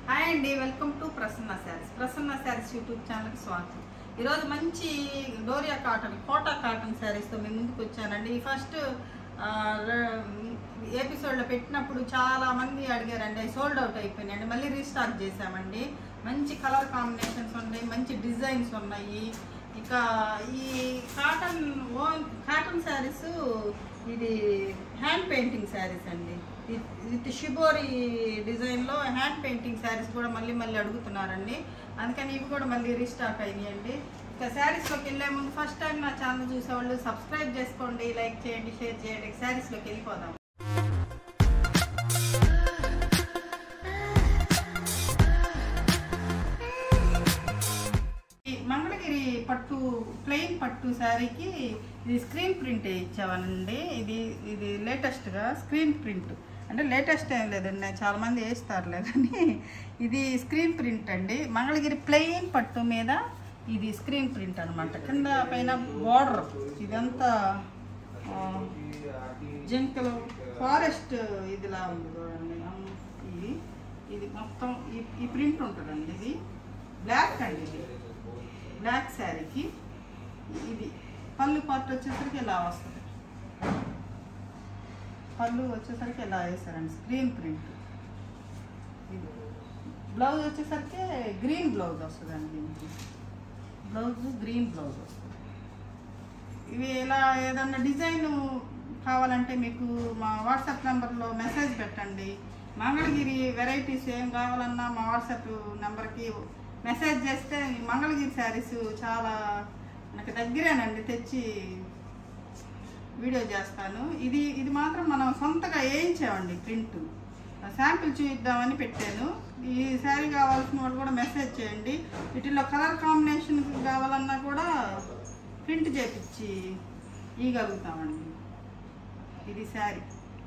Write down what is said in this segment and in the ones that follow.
Hi అండి welcome to Prasanna sarees Prasanna sarees YouTube ఛానల్కి స్వాగతం ఈరోజు మంచి డోరియా కాటన్ కోటా కాటన్ శారీస్తో మీ ముందుకు వచ్చానండి ఈ ఫస్ట్ ఎపిసోడ్లో పెట్టినప్పుడు చాలా మంది అడిగారండి అవి సోల్డ్ అవుట్ అయిపోయినాయండి మళ్ళీ రీస్టార్ట్ చేసామండి మంచి కలర్ కాంబినేషన్స్ ఉన్నాయి మంచి డిజైన్స్ ఉన్నాయి ఇక ఈ కాటన్ ఓన్ కాటన్ శారీస్ ఇది హ్యాండ్ పెయింటింగ్ శారీస్ అండి విత్- విత్ షిబోరి డిజైన్లో హ్యాండ్ పెయింటింగ్ శారీస్ కూడా మళ్ళీ మళ్ళీ అడుగుతున్నారండి అందుకని ఇవి కూడా మళ్ళీ రీస్టాక్ అయినాయండి ఇక శారీస్లోకి వెళ్ళే ముందు ఫస్ట్ టైం నా ఛానల్ చూసేవాళ్ళు సబ్స్క్రైబ్ చేసుకోండి లైక్ చేయండి షేర్ చేయండి శారీస్లోకి వెళ్ళిపోదాం ఈ మంగళగిరి పట్టు ప్లెయిన్ పట్టు శారీకి ఇది స్క్రీన్ ప్రింట్ ఇచ్చామనండి ఇది ఇది లేటెస్ట్గా స్క్రీన్ ప్రింట్ అంటే లేటెస్ట్ ఏం లేదండి చాలా మంది వేస్తారులే కానీ ఇది స్క్రీన్ ప్రింట్ అండి మంగళగిరి ప్లెయిన్ పట్టు మీద ఇది స్క్రీన్ ప్రింట్ అనమాట కింద పైన బార్డర్ ఇదంతా ఆ, జంకలు ఫారెస్ట్ ఇదిలా ఉంది చూడండి అమ్, ఇది ఇది మొత్తం ఈ ఈ ప్రింట్ ఉంటుందండి ఇది బ్లాక్ అండి ఇది బ్లాక్ శారీకి ఇది పళ్ళు పార్ట్ వచ్చేసరికి ఇలా వస్తుంది పళ్ళు వచ్చేసరికి ఇలా వేసారండి స్క్రీన్ ప్రింట్ ఇది బ్లౌజ్ వచ్చేసరికి గ్రీన్ బ్లౌజ్ వస్తుందండి దీనికి బ్లౌజ్ గ్రీన్ బ్లౌజ్ వస్తుంది ఇవి ఇలా ఏదన్నా డిజైన్ కావాలంటే మీకు మా వాట్సాప్ నెంబర్లో మెసేజ్ పెట్టండి మంగళగిరి వెరైటీస్ ఏం కావాలన్నా మా వాట్సాప్ నెంబర్కి మెసేజ్ చేస్తే ఈ మంగళగిరి శారీస్ చాలా నాకు దగ్గరేనండి తెచ్చి వీడియో చేస్తాను ఇది ఇది మాత్రం మనం సొంతగా వేయించామండి ప్రింట్ శాంపిల్ చూద్దామని పెట్టాను ఈ శారీ కావాల్సిన వాళ్ళు కూడా మెసేజ్ చేయండి వీటిలో కలర్ కాంబినేషన్ కావాలన్నా కూడా ప్రింట్ చేపించి ఇవ్వగలుగుతామండి ఇది శారీ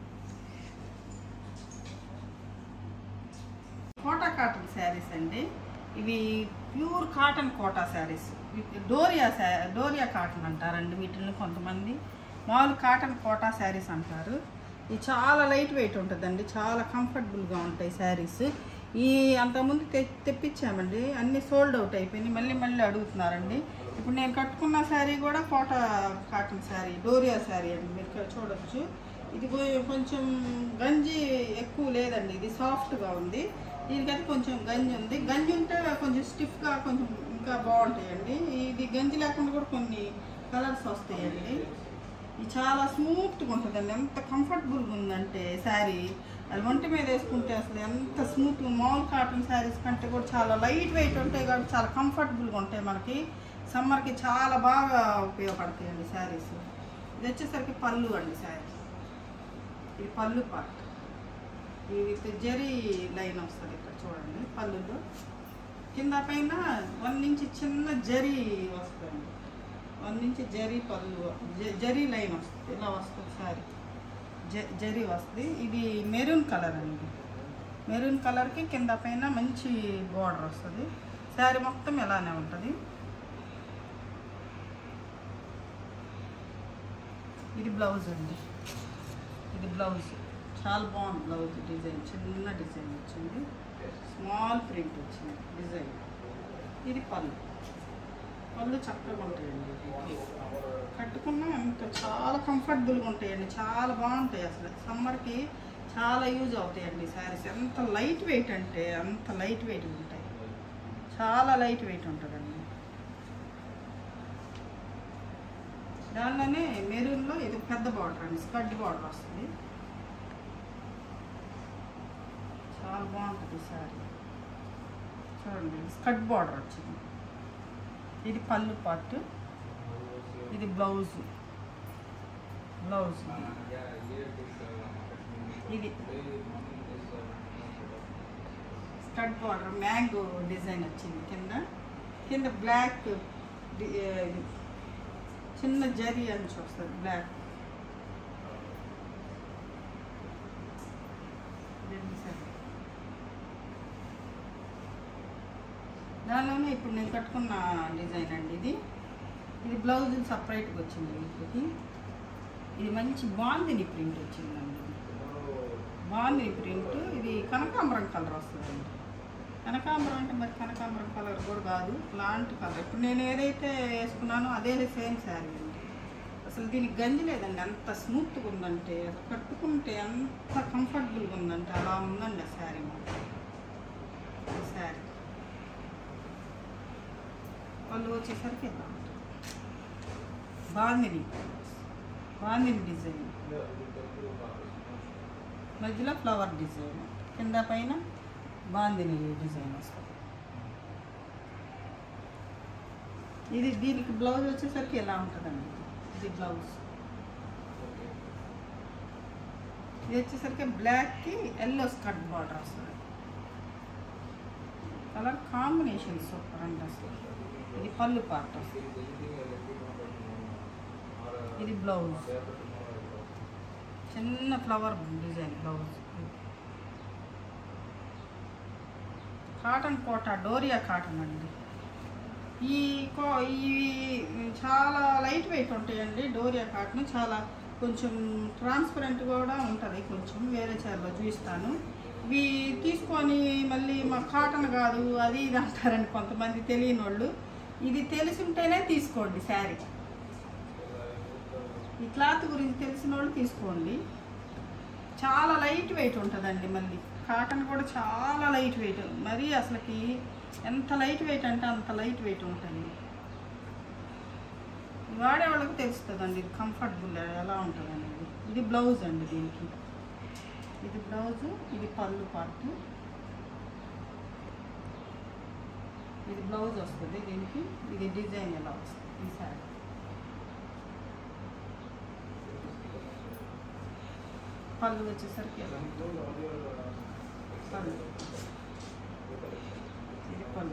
కోటా కాటన్ శారీస్ అండి ఇవి ప్యూర్ కాటన్ కోటా శారీస్ డోరియా శా డోరియా కాటన్ అంటారండి వీటిని కొంతమంది మామూలు కాటన్ కోటా శారీస్ అంటారు ఇది చాలా లైట్ వెయిట్ ఉంటుందండి చాలా కంఫర్టబుల్గా ఉంటాయి శారీస్ ఈ అంతకుముందు తె తెప్పించామండి అన్నీ సోల్డ్ అవుట్ అయిపోయినాయి మళ్ళీ మళ్ళీ అడుగుతున్నారండి ఇప్పుడు నేను కట్టుకున్న శారీ కూడా కోటా కాటన్ శారీ డోరియా శారీ అండి మీరు ఇక్కడ చూడొచ్చు ఇది కొ- కొంచెం గంజి ఎక్కువ లేదండి ఇది సాఫ్ట్గా ఉంది దీనికైతే కొంచెం గంజి ఉంది గంజి ఉంటే కొంచెం స్టిఫ్గా కొంచెం ఇంకా బాగుంటాయండి ఇది గంజి లేకుండా కూడా కొన్ని కలర్స్ వస్తాయండి ఇది చాలా స్మూత్గా ఉంటుందండి ఎంత కంఫర్టబుల్గా ఉందంటే శారీ అది ఒంటి మీద వేసుకుంటే అసలు ఎంత స్మూత్గా మామూలు కాటన్ శారీస్ కంటే కూడా చాలా లైట్ వెయిట్ ఉంటాయి కాబట్టి చాలా కంఫర్టబుల్గా ఉంటాయి మనకి సమ్మర్కి చాలా బాగా ఉపయోగపడతాయండి శారీస్ ఇది వచ్చేసరికి పళ్ళు అండి శారీ ఇది పళ్ళు పార్ట్ ఇది విత్ జరీ లైన్ వస్తుంది ఇక్కడ చూడండి పళ్ళులో కింద పైన వన్ నుంచి చిన్న జరీ వస్తుంది వన్ నుంచి జరీ పళ్ళు జ- జరీ లైన్ వస్తుంది ఇలా వస్తుంది సారీ జ జరీ వస్తుంది ఇది మెరూన్ కలర్ అండి మెరూన్ కలర్కి కింద పైన మంచి బార్డర్ వస్తుంది శారీ మొత్తం ఇలానే ఉంటుంది ఇది బ్లౌజ్ అండి ఇది బ్లౌజ్ చాలా బాగుంది బ్లౌజ్ డిజైన్ చిన్న డిజైన్ వచ్చింది స్మాల్ ప్రింట్ వచ్చింది డిజైన్ ఇది పళ్ళు పళ్ళు చక్కగా ఉంటాయండి ఇది. కట్టుకున్నా ఎంత చాలా కంఫర్టబుల్గా ఉంటాయండి చాలా బాగుంటాయి అసలు సమ్మర్కి చాలా యూజ్ అవుతాయండి శారీస్ ఎంత లైట్ వెయిట్ అంటే అంత లైట్ వెయిట్ ఉంటాయి చాలా లైట్ వెయిట్ ఉంటుందండి దానిలోనే మెరూన్లో ఇది పెద్ద బార్డర్ అండి స్కర్ట్ బార్డర్ వస్తుంది చాలా బాగుంటుంది శారీ చూడండి స్కర్ట్ బార్డర్ వచ్చింది ఇది పళ్ళు పార్ట్ ఇది బ్లౌజ్ బ్లౌజ్ ఇది స్కర్ట్ బార్డర్ మ్యాంగో డిజైన్ వచ్చింది కింద కింద బ్లాక్ డి- ఆ, ఇది చిన్న జరీ అంచు వస్తుంది బ్లాక్ దానిలోనే ఇప్పుడు నేను కట్టుకున్న డిజైన్ అండి ఇది ఇది బ్లౌజ్ సపరేట్గా వచ్చింది వీటికి ఇది మంచి బాందిని ప్రింట్ వచ్చిందండి ఇది బాందిని ప్రింట్ ఇది కనకాంబరం కలర్ వస్తుందండి కనకాంబరం అంటే మరి కనకాంబరం కలర్ కూడా కాదు ప్లాంట్ కలర్ ఇప్పుడు నేను ఏదైతే వేసుకున్నానో అదే సేమ్ శారీ అండి అసలు దీనికి గంజి లేదండి అంత స్మూత్గా ఉందంటే అసలు కట్టుకుంటే అంత కంఫర్టబుల్గా ఉందంటే అలా ఉందండి ఆ శారీ మాత్రం ఈ శారీ వాళ్ళు వచ్చేసరికి ఇలా ఉంటుంది బాందిని బాందిని డిజైన్ మధ్యలో ఫ్లవర్ డిజైన్ కింద పైన బాందిని డిజైన్ వస్తుంది ఇది దీనికి బ్లౌజ్ వచ్చేసరికి ఎలా ఉంటుందండి ఇది బ్లౌజ్ ఇది వచ్చేసరికి బ్లాక్కి ఎల్లో స్కర్ట్ బార్డర్ వస్తుంది కలర్ కాంబినేషన్ సూపర్ అండి అసలు ఇది పళ్ళు పార్ట్ వస్తుంది ఇది బ్లౌజ్ చిన్న flower design blouse cotton Kota Doria cotton అండి ఈ కో ఇవి చాలా లైట్ వెయిట్ ఉంటాయండి డోరియా కాటన్ చాలా కొంచెం ట్రాన్స్పరెంట్ కూడా ఉంటుంది కొంచెం వేరే చీరలో చూపిస్తాను ఇవి తీసుకొని మళ్ళీ మా కాటన్ కాదు అది ఇది అంటారండి కొంతమంది తెలియని వాళ్ళు ఇది తెలిసి ఉంటేనే తీసుకోండి శారీ ఈ క్లాత్ గురించి తెలిసిన వాళ్ళు తీసుకోండి చాలా లైట్ వెయిట్ ఉంటుందండి మళ్ళీ కాటన్ కూడా చాలా లైట్ వెయిట్ మరీ అసలుకి ఎంత లైట్ వెయిట్ అంటే అంత లైట్ వెయిట్ ఉంటుంది వాడే వాళ్ళకి తెలుస్తుందండి ఇది కంఫర్టబుల్ ఎలా ఉంటుందండి ఇది ఇది బ్లౌజ్ అండి దీనికి ఇది బ్లౌజ్ ఇది పళ్ళు పార్ట్ ఇది బ్లౌజ్ వస్తుంది దీనికి ఇది డిజైన్ ఎలా వస్తుంది ఈ శారీ పళ్ళు వచ్చేసరికి ఎలా ఉంటుంది? పళ్ళు ఇది పళ్ళు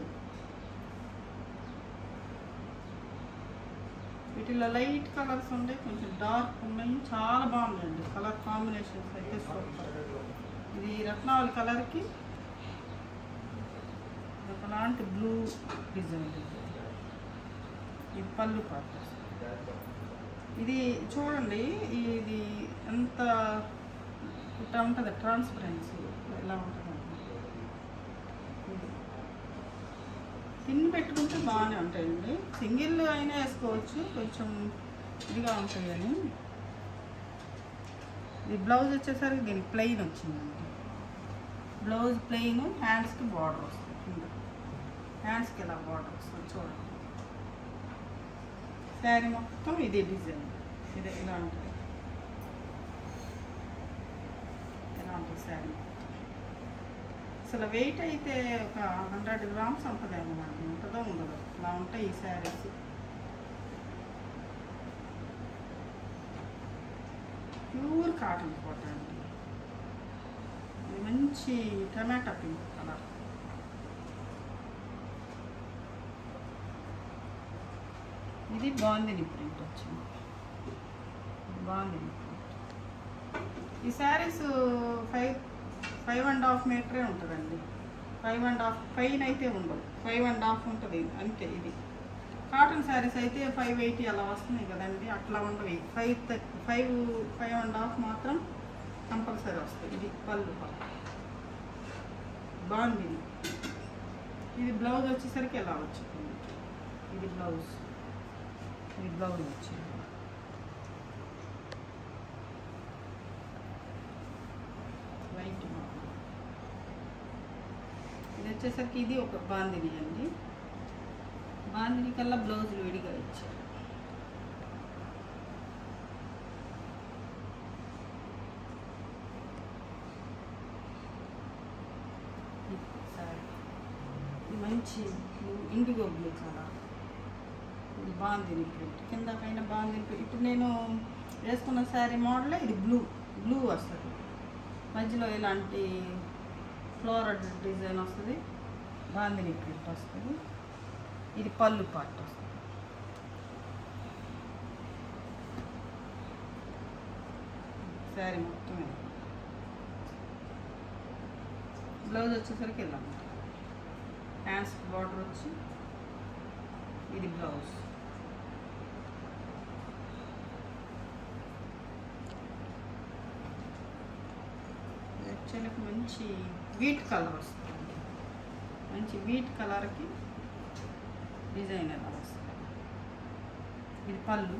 వీటిలో లైట్ కలర్స్ ఉన్నాయి కొంచెం డార్క్ ఉన్నాయి చాలా బాగుందండి కలర్ కాంబినేషన్స్ అయితే సూపర్ ఇది రత్నావళి కలర్కి ఒకలాంటి బ్లూ డిజైన్ ఇది పళ్ళు పార్ట్ ఇది చూడండి ఇది ఎంత ఇట్లా ఉంటుంది ట్రాన్స్పరెన్సీ ఎలా ఉంటుంది ఇది పిన్ పెట్టుకుంటే బాగానే ఉంటాయండి సింగిల్ అయినా వేసుకోవచ్చు కొంచెం ఇదిగా ఉంటాయని ఇది బ్లౌజ్ వచ్చేసరికి దీనికి ప్లెయిన్ వచ్చిందండి బ్లౌజ్ ప్లెయిన్ హ్యాండ్స్కి బార్డర్ వస్తుంది కింద హ్యాండ్స్కి ఇలా బార్డర్ వస్తుంది చూడండి శారీ మొత్తం ఇదే డిజైన్ ఇదే ఇలా ఉంటుంది ఇలా ఉంటుంది శారీ అసలు వెయిట్ అయితే ఒక హండ్రెడ్ గ్రామ్స్ ఉంటుందేమో మనకి ఉంటుందో ఉండదు ఇలా ఉంటాయి ఈ శారీస్ ప్యూర్ కాటన్ కోట అండి ఇది మంచి టమాటా పింక్ కలర్ ఇది బాగుంది ప్రింట్ వచ్చింది బాగుంది ప్రింట్ ఈ sarees five five and half మీటరే ఉంటుందండి ఫైవ్ అండ్ హాఫ్ పైన అయితే ఉండవు ఫైవ్ అండ్ హాఫ్ ఉంటుంది అంతే ఇది కాటన్ శారీస్ అయితే ఫైవ్ ఎయిటీ అలా వస్తున్నాయి కదండి అట్లా ఉండవు five five five and half మాత్రం కంపల్సరీ వస్తుంది ఇది పళ్ళు బాగుంది ఇది ఇది బ్లౌజ్ వచ్చేసరికి ఎలా వచ్చింది ఇది బ్లౌజ్ ఇది బ్లౌజ్ వచ్చింది వైట్ ఇది వచ్చేసరికి ఇది ఒక బాందిని అండి బాందిని కల్లా బ్లౌజులు విడిగా ఇచ్చారు ఇది సారీ. ఇది మంచి బ్లూ ఇండిగో బ్లూ కలర్ ఇది బాగుంది ప్రింట్ కింద పైన బాగుంది ప్రింట్ ఇప్పుడు నేను వేసుకున్న శారీ మోడల్ ఇది బ్లూ బ్లూ వస్తుంది మధ్యలో ఇలాంటి ఫ్లోరల్ డిజైన్ వస్తుంది బాందిని ప్రింట్ వస్తుంది ఇది పళ్ళు పార్ట్ వస్తుంది శారీ మొత్తం ఇలా. బ్లౌజ్ వచ్చేసరికి ఇలా ఉంటుంది హ్యాండ్స్ బార్డర్ వచ్చి ఇది బ్లౌజ్ యాక్చువల్లీ మంచి వీట్ కలర్ వస్తుంది మంచి వీట్ కలర్కి డిజైన్ ఎలా వస్తుంది ఇది పళ్ళు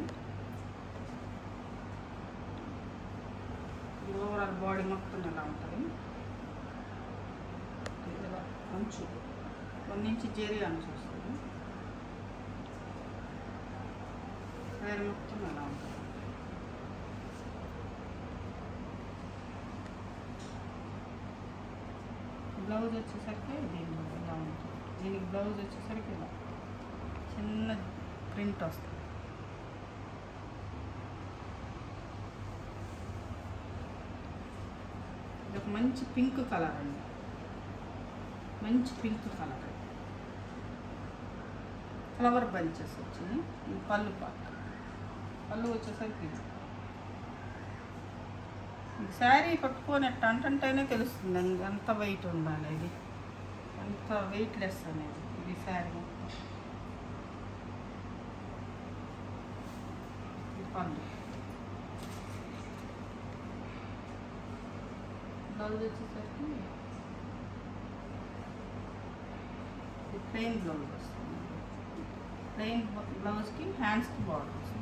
ఇది ఓవరాల్ బాడీ మొత్తం ఎలా ఉంటుంది ఇది ఇలా అంచు కొన్ని ఇంచి జెరీ అంచు వస్తుంది శారీ మొత్తం ఎలా ఉంటుంది బ్లౌజ్ వచ్చేసరికి దీని ఇలా ఉంటుంది దీనికి బ్లౌజ్ వచ్చేసరికి ఇలా చిన్న ప్రింట్ వస్తుంది ఇది ఒక మంచి పింక్ కలర్ అండి మంచి పింక్ కలర్ ఫ్లవర్ బంచెస్ వచ్చినాయి ఇది పళ్ళు పాట పళ్ళు వచ్చేసరికి ఇది ఈ శారీ పట్టుకొని ఎట్ట అంటుంటేనే తెలుస్తుంది అండి ఎంత వెయిట్ ఉండాలి ఇది ఎంత వెయిట్లెస్ అనేది ఇది శారీ మొత్తం ఇది పళ్ళు బ్లౌజ్ వచ్చేసరికి ఇది ప్లెయిన్ బ్లౌజ్ వస్తుంది ప్లెయిన్ బ్లౌజ్కి హ్యాండ్స్కి బార్డర్ వస్తుంది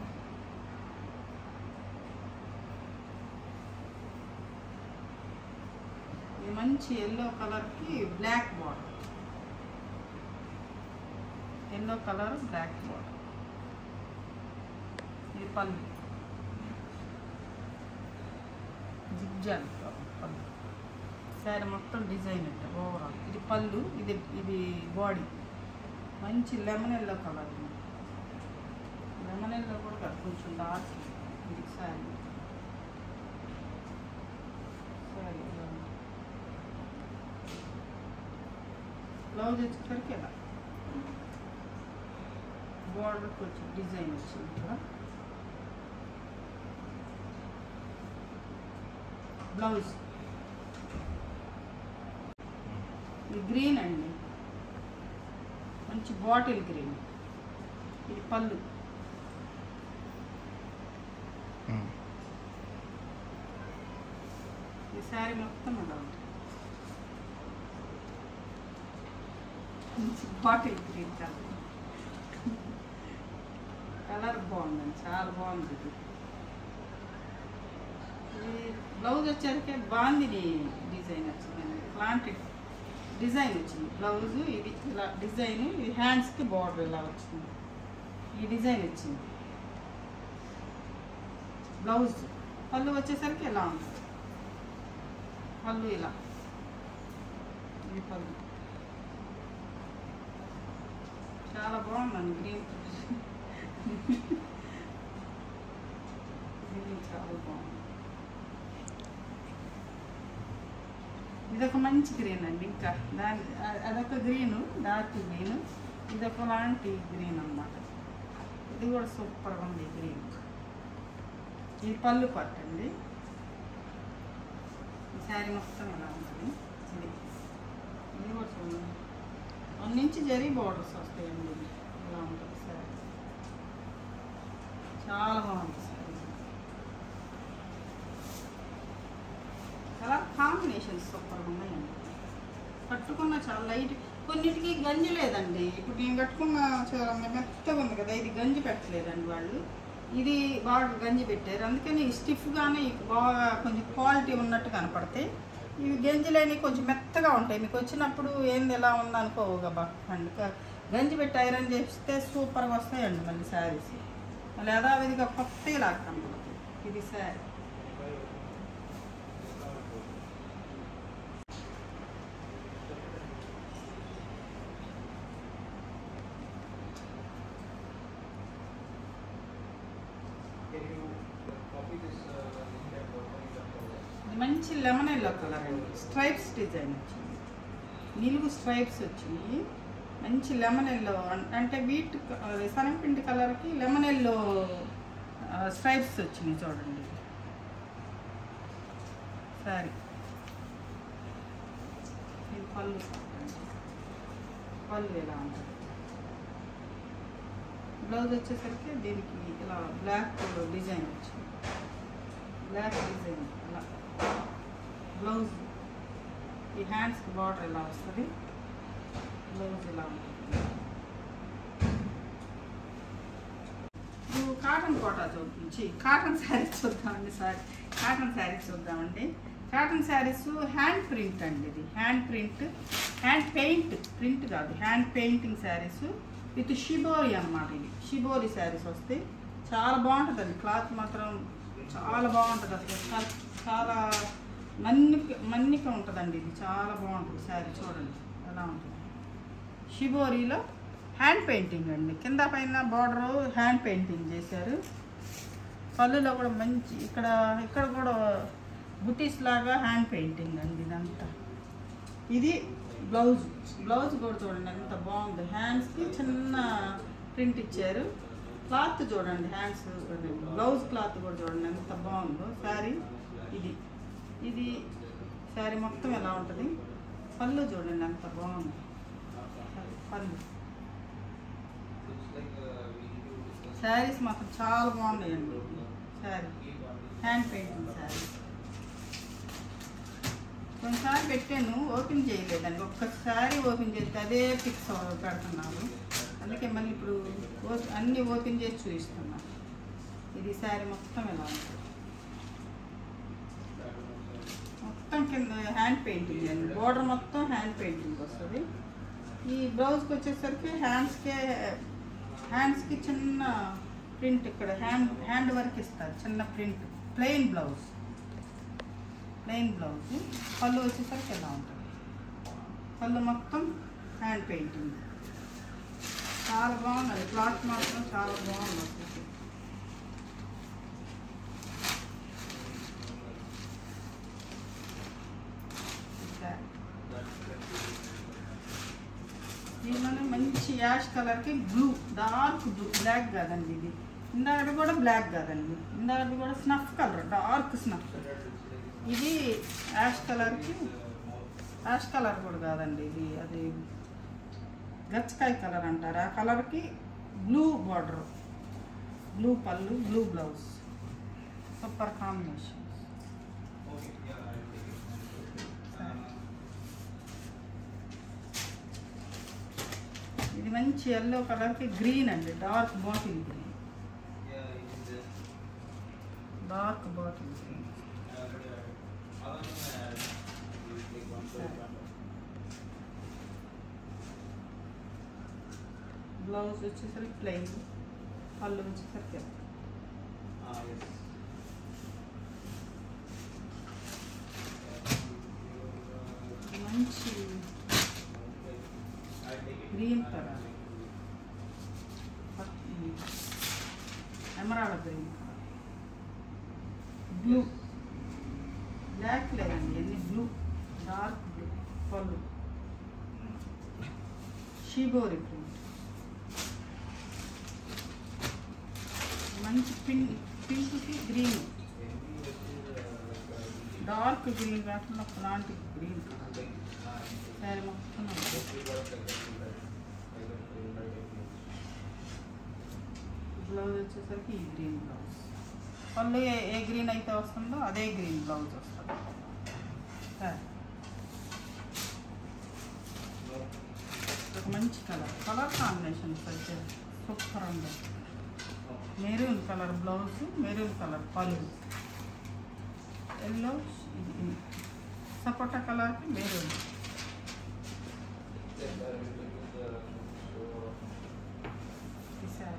ఇది మంచి ఎల్లో కలర్కి black border yellow colour black border ఇది పళ్ళు జిగ్జాగ్ పళ్ళు శారీ మొత్తం డిజైన్ అంటే ఓవరాల్ ఇది పళ్ళు ఇది ఇది బాడీ మంచి lemon yellow colour lemon yellow కూడా కాదు కొంచెం డార్క్ ఇది శారీ శారీ ఇలా ఉంది. బ్లౌజ్ వచ్చేసరికి ఇలా బార్డర్ కొంచెం డిజైన్ వచ్చింది ఇక్కడ బ్లౌజ్ ఇది గ్రీన్ అండి మంచి బాటిల్ గ్రీన్ ఇది పళ్ళు ఉమ్. ఈ శారీ మొత్తం ఇలా ఉంటుంది మంచి బాటిల్ గ్రీన్ కలర్ కలర్ బాగుందండి చాలా బాగుంది ఇది ఈ బ్లౌజ్ వచ్చేసరికి బాగుంది డిజైన్ వచ్చిందండి ఇలాంటి డిజైన్ వచ్చింది బ్లౌజ్ ఇది ఇలా డిజైన్ ఇది హ్యాండ్స్కి బార్డర్ ఇలా వచ్చింది ఈ డిజైన్ వచ్చింది బ్లౌజ్ పళ్ళు వచ్చేసరికి ఇలా ఉంటుంది పళ్ళు ఇలా ఇది పళ్ళు చాలా బాగుందండి గ్రీన్ గ్రీన్ చాలా బాగుంది ఇదొక మంచి గ్రీన్ అండి ఇంకా దాని అ- అదొక గ్రీన్ డార్క్ గ్రీన్ ఇదొక లాంటి గ్రీన్ అన్నమాట ఇది కూడా సూపర్గా ఉంది గ్రీన్ ఇది పళ్ళు పట్టు అండి ఈ శారీ మొత్తం ఇలా ఉంటుంది ఇది ఇది కూడా చూడండి వన్ నుంచి జరీ బార్డర్స్ వస్తాయండి ఇది. ఇలా ఉంటుంది శారీ చాలా బాగుంది శారీ కలర్ కాంబినేషన్స్ సూపర్గా ఉన్నాయండి కట్టుకున్న చాలా లైట్ కొన్నిటికి గంజి లేదండి ఇప్పుడు నేను కట్టుకున్న చాలా మెత్తగా ఉంది కదా ఇది గంజి పెట్టలేదండి వాళ్ళు ఇది బాగా గంజి పెట్టారు అందుకని స్టిఫ్గానే బాగా కొంచెం క్వాలిటీ ఉన్నట్టు కనపడతాయి ఇవి గంజి లేని కొంచెం మెత్తగా ఉంటాయి మీకు వచ్చినప్పుడు ఏంది ఎలా ఉందనుకోగా అండి గంజి పెట్టి ఐరన్ చేస్తే సూపర్గా వస్తాయండి మళ్ళీ శారీస్ మళ్ళీ యథావిధిగా కొత్తగా లాగా కనపడుతుంది ఇది శారీ ఇది మంచి లెమన్ ఎల్లో కలర్ అండి స్ట్రైప్స్ డిజైన్ వచ్చింది నిలువు స్ట్రైప్స్ వచ్చింది మంచి లెమన్ ఎల్లో అంటే వీట్ క- అదే శనగపిండి కలర్కి లెమన్ ఎల్లో స్ట్రైప్స్ వచ్చినాయి చూడండి సారీ ఇది పళ్ళు పళ్ళు ఎలా ఉంటుంది బ్లౌజ్ వచ్చేసరికి దీనికి ఇలా బ్లాక్ డిజైన్ వచ్చింది బ్లాక్ డిజైన్ ఇలా బ్లౌజ్ ఈ హ్యాండ్స్కి బార్డర్ ఎలా వస్తుంది బ్లౌజ్ ఇలా ఉంటుంది ఇప్పుడు కాటన్ కోటా చూపించి కాటన్ శారీస్ చూద్దామండి సారీ కాటన్ శారీస్ చూద్దామండి కాటన్ శారీస్ హ్యాండ్ ప్రింట్ అండి ఇది hand print hand paint print కాదు hand painting sarees with shibori అన్నమాట ఇది షిబోరి శారీస్ వస్తాయి చాలా బాగుంటుంది అండి క్లాత్ మాత్రం చాలా బాగుంటుంది అసలు చాలా చాలా మన్నిక మన్నిక ఉంటుందండి ఇది చాలా బాగుంటుంది శారీ చూడండి ఎలా ఉంటుంది షిబోరీలో హ్యాండ్ పెయింటింగ్ అండి కింద పైన బార్డర్ హ్యాండ్ పెయింటింగ్ చేశారు పళ్ళులో కూడా మంచి ఇక్కడ ఇక్కడ కూడా బుటీస్ లాగా హ్యాండ్ పెయింటింగ్ అండి ఇదంతా ఇది బ్లౌజ్ బ్లౌజ్ కూడా చూడండి ఎంత బాగుంది హ్యాండ్స్కి చిన్న ప్రింట్ ఇచ్చారు క్లాత్ చూడండి హ్యాండ్స్ బ్లౌజ్ క్లాత్ కూడా చూడండి ఎంత బాగుందో శారీ ఇది ఇది శారీ మొత్తం ఎలా ఉంటుంది పళ్ళు చూడండి ఎంత బాగుంది పళ్ళు శారీస్ మాత్రం చాలా బాగున్నాయండి శారీ హ్యాండ్ పెయింటింగ్ శారీ కొన్నిసార్లు పెట్టాను ఓపెన్ చేయలేదండి ఒక్కసారి ఓపెన్ చేస్తే అదే పిక్స్ పెడుతున్నాను అందుకే మళ్ళీ ఇప్పుడు ఓ- అన్ని ఓపెన్ చేసి చూపిస్తున్నాను ఇది శారీ మొత్తం ఎలా ఉంటుంది మొత్తం కింద హ్యాండ్ పెయింటింగ్ అండి బోర్డర్ మొత్తం హ్యాండ్ పెయింటింగ్ వస్తుంది ఈ బ్లౌజ్కి వచ్చేసరికి హ్యాండ్స్కే హ్యాండ్స్కి చిన్న ప్రింట్ ఇక్కడ హ్యాండ్ హ్యాండ్ వర్క్ ఇస్తారు చిన్న print plain blouse plain blouse పళ్ళు వచ్చేసరికి ఎలా ఉంటుంది పళ్ళు మొత్తం హ్యాండ్ పెయింటింగ్ చాలా బాగున్నది క్లాత్ మాత్రం చాలా బాగుంది అసలు దీనిలోనే మంచి యాష్ కలర్కి బ్లూ డార్క్ బ్లూ బ్లాక్ కాదండి ఇది ఇందాకటి కూడా బ్లాక్ కాదండి ఇందాకటి కూడా స్నఫ్ కలర్ డార్క్ స్నఫ్ ఇది యాష్ కలర్కి యాష్ కలర్ కూడా కాదండి ఇది అది గచ్చకాయ కలర్ అంటారు ఆ కలర్కి బ్లూ బార్డర్ బ్లూ పళ్ళు బ్లూ బ్లౌజ్ సూపర్ కాంబినేషన్ ఇది మంచి ఎల్లో కలర్కి గ్రీన్ అండి dark bottle green dark bottle green blouse వచ్చేసరికి ప్లెయిన్ పళ్ళు వచ్చేసరికి ఎలా. మంచి green colour emerald green colour blue black లేదండి ఎన్ని బ్లూ డార్క్ బ్లూ పళ్ళు షీబోరి ప్రింట్ మంచి పింక్ పింక్కి గ్రీన్ డార్క్ గ్రీన్ కాకుండా ఒకలాంటి గ్రీన్ కలర్ శారీ మొత్తం బ్లౌజ్ వచ్చేసరికి ఈ గ్రీన్ బ్లౌజ్ పళ్ళు ఏ ఏ గ్రీన్ అయితే వస్తుందో అదే గ్రీన్ బ్లౌజ్ వస్తుంది సరే ఒక మంచి కలర్ కలర్ కాంబినేషన్ వచ్చే సూపర్ ఉంది maroon colour blouse maroon colour పళ్ళు ఎల్లో ఇది సపోటా కలర్కి మెరూన్ ఈ శారీ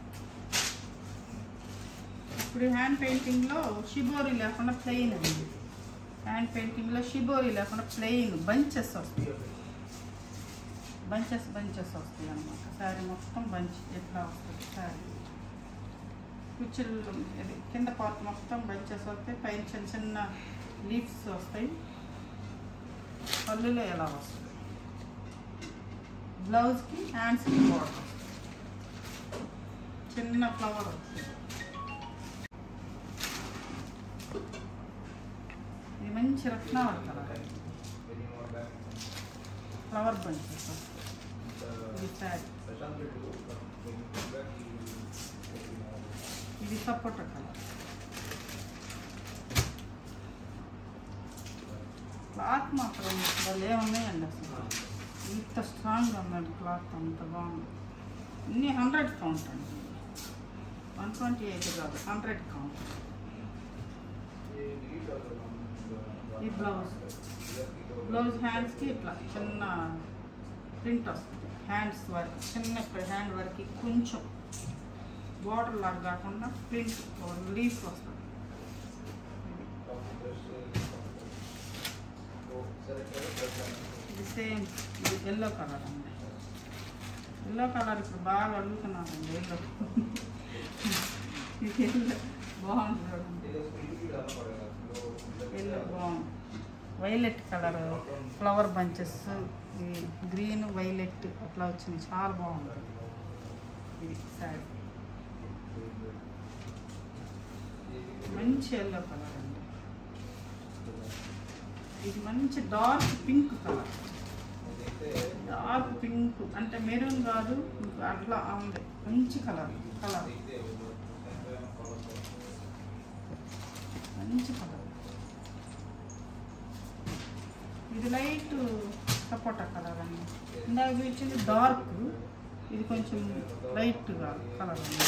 ఇప్పుడు హ్యాండ్ పెయింటింగ్లో షిబోరి లేకుండా ప్లెయిన్ అండి హ్యాండ్ పెయింటింగ్లో షిబోరి లేకుండా ప్లెయిన్ బంచెస్ వస్తాయి బంచెస్ బంచెస్ వస్తాయి అన్నమాట శారీ మొత్తం బంచ్ ఎట్లా వస్తుంది శారీ కుచ్చులు ఇది కింద పార్ట్ మొత్తం బంచెస్ వస్తాయి పైన చిన్న చిన్న లీవ్స్ వస్తాయి పళ్ళులో ఎలా వస్తుంది బ్లౌజ్కి హ్యాండ్స్కి బోర్డర్ చిన్న ఫ్లవర్ వస్తుంది ఇది మంచి రత్నావళి కలర్ ఫ్లవర్ బంచెస్ వస్తాయి ఇది శారీ ఇది సపోటా కలర్ క్లాత్ మాత్రం భలే ఉన్నాయండి అసలు ఇంత స్ట్రాంగ్ ఉందండి క్లాత్ అంత బాగుంది ఇన్ని హండ్రెడ్ కౌంట్ అండి వన్ ట్వంటీ ఎయిట్ కాదు హండ్రెడ్ కౌంట్ ఈ బ్లౌజ్ బ్లౌజ్ హ్యాండ్స్కి ఇట్లా చిన్న ప్రింట్ వస్తుంది హ్యాండ్స్ వర్క్ చిన్న హ్యాండ్ వర్క్ కొంచెం బార్డర్ లాగా కాకుండా ప్రింట్ లీఫ్ వస్తుంది ఇది సేమ్ ఇది ఎల్లో కలర్ అండి ఎల్లో కలర్ ఇప్పుడు బాగా అడుగుతున్నానండి ఎల్లో ఇది ఎల్లో బాగుంది చూడండి ఎల్లో బాగుంది violet colour flower bunches green violet అట్లా వచ్చింది చాలా బాగుంది ఇది శారీ మంచి ఎల్లో కలర్ అండి ఇది మంచి dark pink colour dark pink అంటే మెరూన్ కాదు ఇంకా అట్లా ఉంది మంచి కలర్ కలర్ మంచి కలర్ ఇది లైట్ సపోటా కలర్ అండి ఇందాక ఇచ్చింది డార్క్ ఇది కొంచెం లైట్గా కలర్ అండి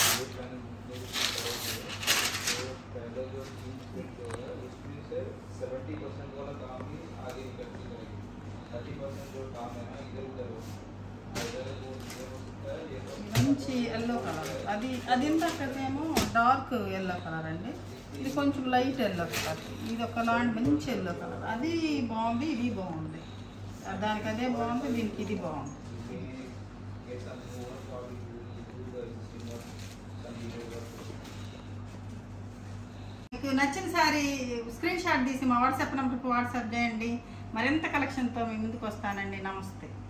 सेवेंटी परसेंट वाला काम भी आगे निकल के करेगी थर्टी परसेंट जो काम है ना इधर उधर हो इधर वो इधर हो सकता है ये तो మంచి ఎల్లో కలర్ అది అది ఇందాకేమో డార్క్ ఎల్లో కలర్ అండి ఇది కొంచెం లైట్ ఎల్లో కలర్ ఇది ఒక లాంటి మంచి ఎల్లో కలర్ అది బాగుంది ఇది బాగుంది దానికి అదే బాగుంది దీనికి ఇది బాగుంది get some more probably do the existing one some detail work మీకు నచ్చిన శారీ స్క్రీన్ షాట్ తీసి మా వాట్సాప్ నెంబర్కి వాట్సాప్ చేయండి మరింత కలెక్షన్తో మీ ముందుకు వస్తానండి నమస్తే